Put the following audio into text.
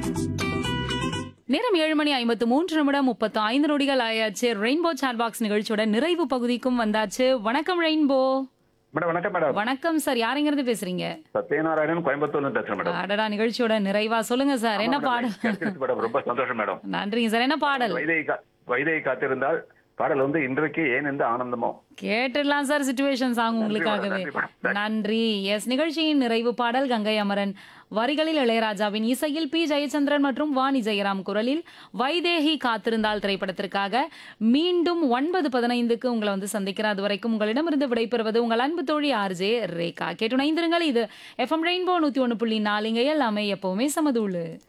நேரம் ஏழு மணி ஐம்பத்து மூன்று நிமிடம் முப்பத்து ஐந்து நொடிகள் ஆயாச்சு ரெயின்போ சாட் பாக்ஸ் நிகழ்ச்சியோட நிறைவு பகுதிக்கும் வந்தாச்சு வணக்கம் ரெயின்போ மேடம் வணக்கம் மேடம் வணக்கம் சார் யாருங்கிறது பேசுறீங்க சத்யநாராயணன் கோயம்புத்தூர்ல பேசுறேன் மேடம் அடடா நிகழ்ச்சியோட நிறைவா சொல்லுங்க சார் என்ன ஆமா பாடல் மேடம், கிடைச்சிருச்சு மேடம் ரொம்ப சந்தோஷம் மேடம் நன்றிங்க சார் என்ன பாடல் வைதை கா- வைதை காத்திருந்தால் பாடல் வந்து இன்றைக்கு ஏன் இந்த ஆனந்தமோ கேட்டுடலாம் சார் சுச்சுவேஷன் சாங் உங்களுக்காகவே நன்றி மேடம். நன்றி எஸ் நிகழ்ச்சியின் நிறைவு பாடல் கங்கை அமரன் வரிகளில் இளையராஜாவின் இசையில் பி ஜெயச்சந்திரன் மற்றும் வாணி ஜெயராம் குரலில் வைதேகி காத்திருந்தால் திரைப்படத்திற்காக மீண்டும் ஒன்பது பதினைந்துக்கு உங்களை வந்து சந்திக்கிறேன் அது வரைக்கும் உங்களிடமிருந்து விடைபெறுவது உங்கள் அன்பு தோழி ஆர்ஜே ரேகா கேட்டு இணைந்திருங்கள் இது எஃப்எம் ரெயின்போ நூத்தி ஒன்று புள்ளி நாலுங்க எல்லாமே எப்பவுமே சமதூளு